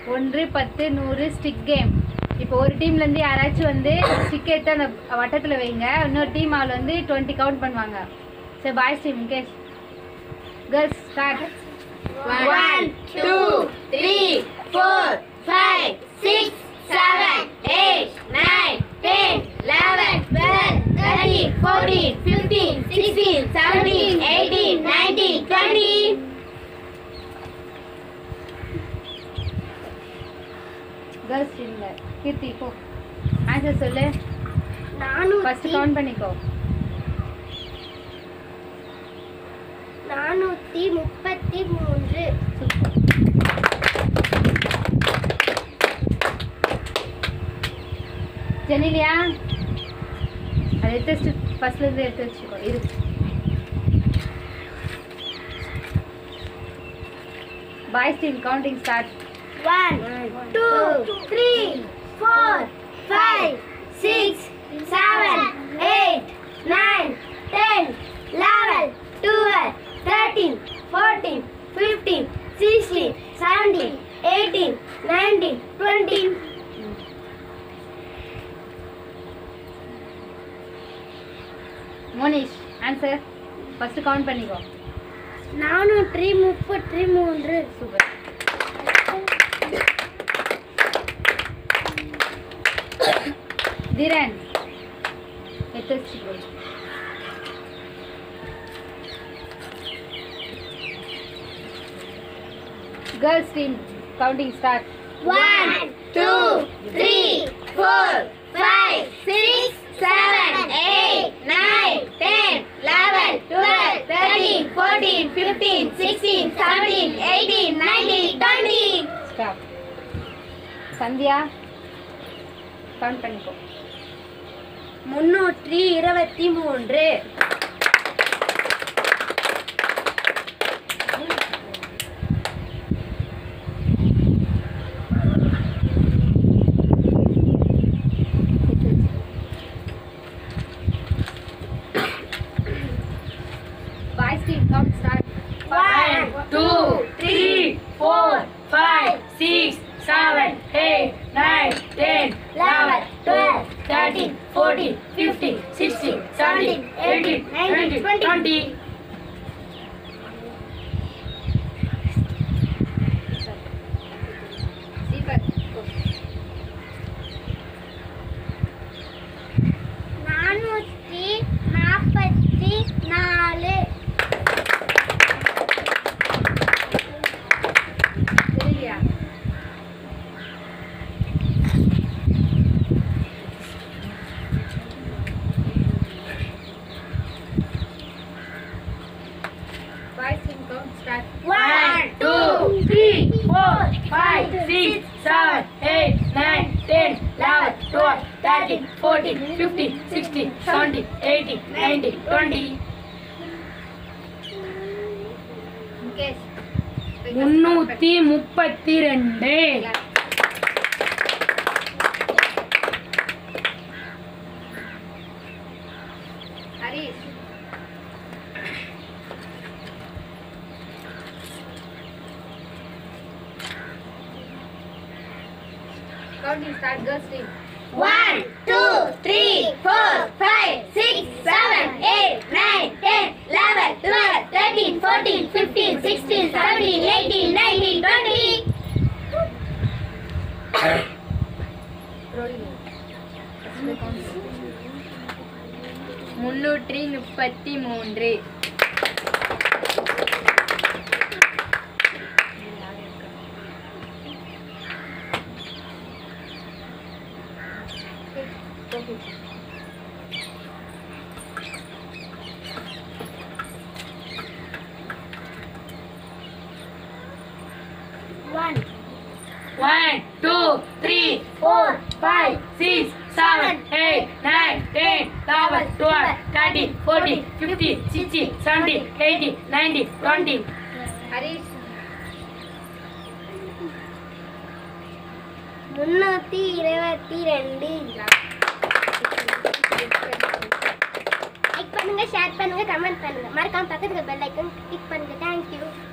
ஒன்று பத்து நூறு ஸ்டிக் கேம் இப்போ ஒரு டீம்ல இருந்து யாராச்சும் வந்து ஸ்டிக் எடுத்து அந்த வட்டத்துல வைங்க இன்னொரு டீம் ஆள் வந்து டுவெண்ட்டி கவுண்ட் பண்ணுவாங்க சரி boys team Mukesh girls start One, two, three, four, five, six, seven, eight, nine, ten, eleven, twelve, thirteen, fourteen, fifteen, sixteen, seventeen, eighteen, nineteen, twenty. Girls டீம்ல கீர்த்தி போ ஆன்சர் சொல்லு ஃபர்ஸ்ட் நானூத்தி கவுண்ட் பண்ணிக்கோ நானூத்தி முப்பத்தி மூன்று ஜெனிலியா அதை எடுத்து வச்சு ஃபர்ஸ்ட்ல இருந்து எடுத்து வச்சுக்கோ இரு boys team counting start One, two, three, four, five, six, seven, eight, nine, ten, eleven, twelve, thirteen, fourteen, fifteen, sixteen, seventeen, eighteen, nineteen, twenty. Monish answer first count பண்ணிக்கோ நானூற்றி முப்பத்தி மூன்று சூப்பர் தீரன் எடுத்து வச்சுக்கோ girls team counting start One, two, three, four, five, six, seven, eight, nine, ten, eleven, twelve, thirteen, fourteen, fifteen, sixteen, seventeen, eighteen, nineteen, twenty. Stop Sandhya count பண்ணிக்கோ முன்னூற்றி இருபத்தி மூன்று boys team count start One, two, three, four, five, six, seven, eight, nine, ten, eleven, twelve, thirteen, fourteen, fifteen, sixteen, seventeen, eighteen, nineteen, twenty. Super நானூற்றி நாற்பத்தி நாலு தெரியலையா boys team count start One, two, three, four, five, six, seven, eight, nine, ten, eleven, twelve, thirteen, fourteen, fifteen, sixteen, seventeen, eighteen, nineteen, twenty. Mukesh முன்னூத்தி முப்பத்தி ரெண்டு Harish counting start girls team One, two, three, four, five, six, seven, eight, nine, ten, eleven, twelve, thirteen, fourteen, fifteen, sixteen, seventeen, eighteen, nineteen, twenty. முன்னூற்றி முப்பத்தி மூன்று One, One, two, three, four, five, six, seven, eight, nine, ten, eleven, twelve, thirteen, fourteen, fifteen, sixteen, seventeen, eighteen, nineteen, twenty. Harish முன்னூத்தி இருபத்தி ரெண்டு like பண்ணுங்க share பண்ணுங்க comment பண்ணுங்க மறக்காம பக்கத்துக்கு பெல் ஐக்கன் கிளிக் பண்ணுங்க தேங்க்யூ